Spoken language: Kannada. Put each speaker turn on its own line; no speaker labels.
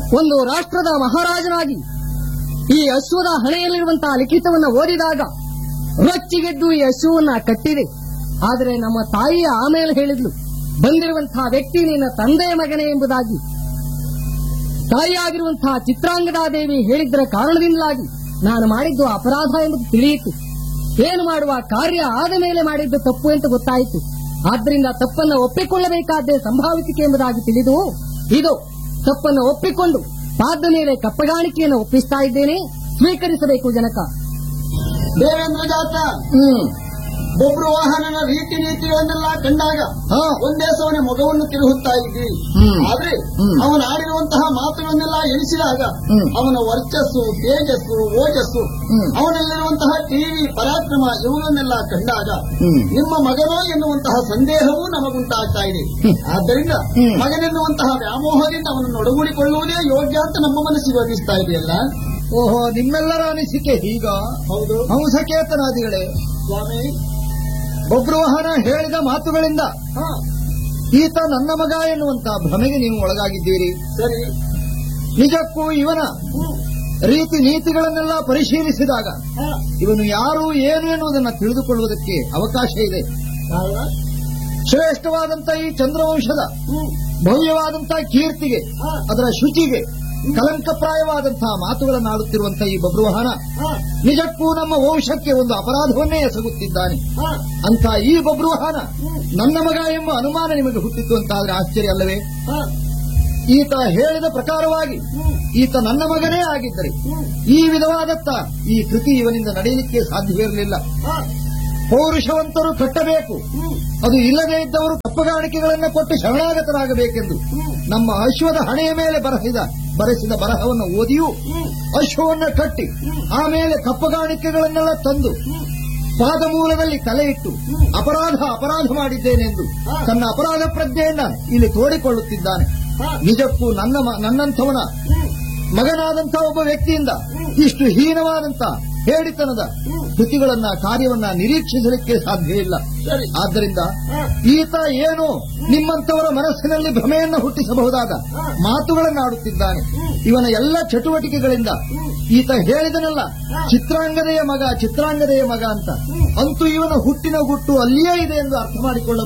ಒಂದು ರಾಷ್ಟ್ರದ ಮಹಾರಾಜನಾಗಿ ಈ ಅಶ್ವದ ಹಣೆಯಲ್ಲಿರುವಂತಹ ಲಿಖಿತವನ್ನ ಓದಿದಾಗ ರೊಚ್ಚಿಗೆದ್ದು ಈ ಅಶ್ವವನ್ನ ಕಟ್ಟಿದೆ ಆದರೆ ನಮ್ಮ ತಾಯಿ ಆಮೇಲೆ ಹೇಳಿದ್ಲು ಬಂದಿರುವಂತಹ ವ್ಯಕ್ತಿ ನಿನ್ನ ತಂದೆಯ ಮಗನೇ ಎಂಬುದಾಗಿ ತಾಯಿಯಾಗಿರುವಂತಹ ಚಿತ್ರಾಂಗದಾದೇವಿ ಹೇಳಿದ್ದರ ಕಾರಣದಿಂದಾಗಿ ನಾನು ಮಾಡಿದ್ದು ಅಪರಾಧ ಎಂಬುದು ತಿಳಿಯಿತು ಏನು ಮಾಡುವ ಕಾರ್ಯ ಆದ ಮೇಲೆ ಮಾಡಿದ್ದು ತಪ್ಪು ಅಂತ ಗೊತ್ತಾಯಿತು ಆದ್ದರಿಂದ ತಪ್ಪನ್ನು ಒಪ್ಪಿಕೊಳ್ಳಬೇಕಾದ್ದೇ ಸಂಭಾವಿಸಿಕೆ ಎಂಬುದಾಗಿ ತಿಳಿದು ಇದು ತಪ್ಪನ್ನು ಒಪ್ಪಿಕೊಂಡು ಪಾದ ಮೇಲೆ ಕಪ್ಪಗಾಣಿಕೆಯನ್ನು ಒಪ್ಪಿಸ್ತಾ ಇದ್ದೇನೆ ಸ್ವೀಕರಿಸಬೇಕು ಜನಕ
ದೇವೇಂದ್ರ ಜಾತ
ಹ್ಮ್
ಬೊಬ್ರು ವಾಹನನ ರೀತಿ ನೀತಿಗಳನ್ನೆಲ್ಲ ಕಂಡಾಗ
ಹಾ.
ಒಂದೇ ಸವನೆ ಮೊಗವನ್ನು ತಿರುಗುತ್ತಾ ಇದ್ವಿ
ಹ್ಮ್.
ಆದ್ರೆ
ಹ್ಮ್.
ಅವನು ಆಡಿರುವಂತಹ ಮಾತುಗಳನ್ನೆಲ್ಲ ಎಣಿಸಿದಾಗ
ಹ್ಮ್.
ಅವನ ವರ್ಚಸ್ಸು ತೇಜಸ್ಸು ಓಜಸ್ಸು
ಹ್ಮ್.
ಅವನಲ್ಲಿರುವಂತಹ ಟಿವಿ ಪರಾಕ್ರಮ ಇವುಗಳನ್ನೆಲ್ಲ ಕಂಡಾಗ
ಹ್ಮ್.
ನಿಮ್ಮ ಮಗನೋ ಎನ್ನುವಂತಹ ಸಂದೇಹವೂ ನಮಗುಂಟಾಗ್ತಾ ಇದೆ
ಹ್ಮ್.
ಆದ್ದರಿಂದ
ಹ್ಮ್.
ಮಗನೆನ್ನುವಂತಹ ವ್ಯಾಮೋಹದಿಂದ ಅವನನ್ನು ಒಡಗೂಡಿಕೊಳ್ಳುವುದೇ ಯೋಗ್ಯ ಅಂತ ನಮ್ಮ ಮನಸ್ಸಿಗೆ ಅನ್ನಿಸ್ತಾ ಇದೆಯಲ್ಲ
ಓಹೋ ನಿಮ್ಮೆಲ್ಲರ ಅನಿಸಿಕೆ ಹೀಗ
ಹೌದು
ಹಂಸಕೇತನಾದಿಗಳೇ
ಸ್ವಾಮಿ
ಬಬ್ರುವಾಹನ ಹೇಳಿದ ಮಾತುಗಳಿಂದ
ಹಾ
ಈತ ನನ್ನ ಮಗ ಎನ್ನುವಂತಹ ಭ್ರಮೆಗೆ ನೀವು ಒಳಗಾಗಿದ್ದೀರಿ
ಸರಿ
ನಿಜಕ್ಕೂ ಇವನ
ಹ್ಮ್.
ರೀತಿ ನೀತಿಗಳನ್ನೆಲ್ಲ ಪರಿಶೀಲಿಸಿದಾಗ
ಹಾ.
ಇವನು ಯಾರು ಏನು ಎನ್ನುವುದನ್ನು ತಿಳಿದುಕೊಳ್ಳುವುದಕ್ಕೆ ಅವಕಾಶ ಇದೆ
ಕಾರಣ?
ಶ್ರೇಷ್ಠವಾದಂತ ಈ ಚಂದ್ರವಂಶದ
ಹ್ಮ್.
ಭವ್ಯವಾದಂತಹ ಕೀರ್ತಿಗೆ
ಹಾ.
ಅದರ ಶುಚಿಗೆ ಕಲಂಕಪ್ರಾಯವಾದಂತಹ ಮಾತುಗಳನ್ನಾಡುತ್ತಿರುವಂತಹ ಈ ಬಬ್ರುವಾಹನ
ಹಾ.
ನಿಜಕ್ಕೂ ನಮ್ಮ ವಂಶಕ್ಕೆ ಒಂದು ಅಪರಾಧವನ್ನೇ ಎಸಗುತ್ತಿದ್ದಾನೆ
ಹಾ.
ಅಂತ ಈ ಬಬ್ರುವಾಹನ
ಹ್ಮ್.
ನನ್ನ ಮಗ ಎಂಬ ಅನುಮಾನ ನಿಮಗೆ ಹುಟ್ಟಿತ್ತು ಅಂತಾದ್ರೆ ಆಶ್ಚರ್ಯ ಅಲ್ಲವೇ
ಹಾ.
ಈತ ಹೇಳಿದ ಪ್ರಕಾರವಾಗಿ
ಹ್ಮ್.
ಈತ ನನ್ನ ಮಗನೇ ಆಗಿದ್ದರೆ
ಹ್ಮ್.
ಈ ವಿಧವಾದತ್ತ ಈ ಕೃತಿ ಇವನಿಂದ ನಡೆಯಲಿಕ್ಕೆ ಸಾಧ್ಯವಿರಲಿಲ್ಲ
ಹಾ.
ಪೌರುಷವಂತರು ಕಟ್ಟಬೇಕು
ಹ್ಮ್.
ಅದು ಇಲ್ಲದೇ ಇದ್ದವರು ಕಪ್ಪಗಾಣಿಕೆಗಳನ್ನು ಕೊಟ್ಟು ಶರಣಾಗತರಾಗಬೇಕೆಂದು
ಹ್ಮ್.
ನಮ್ಮ ಅಶ್ವದ ಹಣೆಯ ಮೇಲೆ ಬರೆಸಿದ ಬರೆಸಿದ ಬರಹವನ್ನು ಓದಿಯೂ
ಹ್ಮ್.
ಅಶ್ವವನ್ನ ಕಟ್ಟಿ ಆಮೇಲೆ ಕಪ್ಪಗಾಣಿಕೆಗಳನ್ನೆಲ್ಲ ತಂದು
ಹ್ಮ್.
ಪಾದಮೂಲದಲ್ಲಿ ತಲೆ ಇಟ್ಟು ಅಪರಾಧ ಅಪರಾಧ ಮಾಡಿದ್ದೇನೆಂದು ತನ್ನ ಅಪರಾಧ ಪ್ರಜ್ಞೆಯನ್ನ ಇಲ್ಲಿ ತೋಡಿಕೊಳ್ಳುತ್ತಿದ್ದಾನೆ
ಹಾ.
ನಿಜಕ್ಕೂ ನನ್ನ ಮ- ನನ್ನಂಥವನ
ಹ್ಮ್.
ಮಗನಾದಂಥ ಒಬ್ಬ ವ್ಯಕ್ತಿಯಿಂದ ಇಷ್ಟು ಹೀನವಾದಂತ ಹೇಳಿತನದ ಕೃತಿಗಳನ್ನ ಕಾರ್ಯವನ್ನ ನಿರೀಕ್ಷಿಸಲಿಕ್ಕೆ ಸಾಧ್ಯ ಇಲ್ಲ
ಸರಿ
ಆದ್ದರಿಂದ
ಹಾ.
ಈತ ಏನು ನಿಮ್ಮಂತವರ ಮನಸ್ಸಿನಲ್ಲಿ ಭ್ರಮೆಯನ್ನ ಹುಟ್ಟಿಸಬಹುದಾದ ಮಾತುಗಳನ್ನಾಡುತ್ತಿದ್ದಾನೆ ಇವನ ಎಲ್ಲ ಚಟುವಟಿಕೆಗಳಿಂದ ಈತ ಹೇಳಿದನಲ್ಲ ಚಿತ್ರಾಂಗದೆಯ ಮಗ ಚಿತ್ರಾಂಗದೆಯ ಮಗ ಅಂತ ಅಂತೂ ಇವನ ಹುಟ್ಟಿನ ಗುಟ್ಟು ಅಲ್ಲಿಯೇ ಇದೆ ಎಂದು ಅರ್ಥ ಮಾಡಿಕೊಳ್ಳ